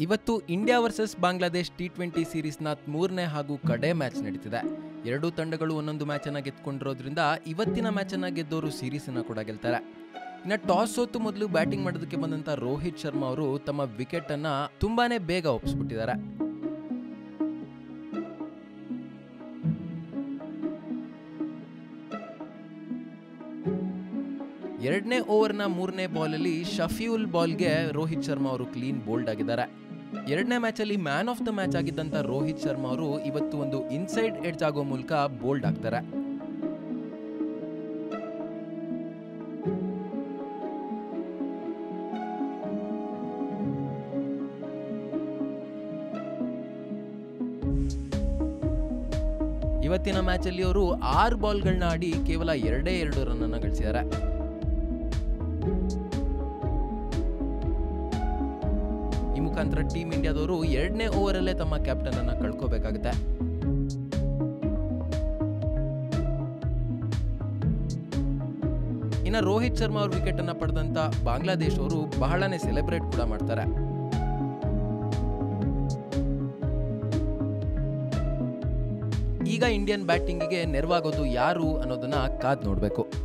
ಇವತ್ತು India versus Bangladesh T twenty ಸೀರೀಸ್ನ ಮೂರನೇ ಹಾಗೂ ಕಡೆ ಮ್ಯಾಚ್ ನಡೀತಿದೆ ಎರಡೂ ತಂಡಗಳು ಒಂದೊಂದು ಮ್ಯಾಚನ್ನು ಗೆದ್ಕೊಂಡಿರೋದ್ರಿಂದ ಇವತ್ತಿನ ಮ್ಯಾಚನ್ನು ಗೆದ್ದವರು ಸೀರೀಸನ್ನು ಕೂಡ ಗೆಲ್ತಾರೆ ಇನ್ನು ಟಾಸ್ ಸೋತು ಮೊದಲು ಬ್ಯಾಟಿಂಗ್ ಮಾಡೋದಕ್ಕೆ ಬಂದಂಥ ರೋಹಿತ್ ಶರ್ಮಾ ಅವರು ತಮ್ಮ ವಿಕೆಟನ್ನು ತುಂಬಾನೇ ಬೇಗ ಒಪ್ಪಿಸ್ಬಿಟ್ಟಿದ್ದಾರೆ ಎರಡನೇ ಓವರ್ನ ಮೂರನೇ ಬಾಲಲ್ಲಿ ಶಫಿಯುಲ್ ಬಾಲ್ಗೆ ರೋಹಿತ್ ಶರ್ಮಾ ಅವರು ಕ್ಲೀನ್ ಬೋಲ್ಡ್ ಆಗಿದ್ದಾರೆ ಎರಡನೇ ಮ್ಯಾಚಲ್ಲಿ ಮ್ಯಾನ್ ಆಫ್ ದ ಮ್ಯಾಚ್ ಆಗಿದ್ದಂಥ ರೋಹಿತ್ ಶರ್ಮಾ ಅವರು ಇವತ್ತು ಒಂದು ಇನ್ಸೈಡ್ ಎಡ್ಜ್ ಆಗೋ ಮೂಲಕ ಬೋಲ್ಡ್ ಆಗ್ತಾರೆ ಇವತ್ತಿನ ಮ್ಯಾಚಲ್ಲಿ ಅವರು ಆರು ಬಾಲ್ಗಳನ್ನ ಆಡಿ ಕೇವಲ ಎರಡೇ ಎರಡು ರನ್ ಅನ್ನ ಗಳಿಸಿದ್ದಾರೆ ಈ ಮುಖಾಂತರ ಟೀಮ್ ಇಂಡಿಯಾದವರು ಎರಡನೇ ಓವರಲ್ಲೇ ತಮ್ಮ ಕ್ಯಾಪ್ಟನ್ ಅನ್ನ ಕಳ್ಕೋಬೇಕಾಗುತ್ತೆ ಇನ್ನು ರೋಹಿತ್ ಶರ್ಮಾ ಅವ್ರ ವಿಕೆಟ್ ಅನ್ನ ಪಡೆದಂತ ಬಾಂಗ್ಲಾದೇಶ್ ಅವರು ಬಹಳನೇ ಸೆಲೆಬ್ರೇಟ್ ಕೂಡ ಮಾಡ್ತಾರೆ ಈಗ ಇಂಡಿಯನ್ ಬ್ಯಾಟಿಂಗಿಗೆ ನೆರವಾಗೋದು ಯಾರು ಅನ್ನೋದನ್ನ ಕಾದ್ ನೋಡಬೇಕು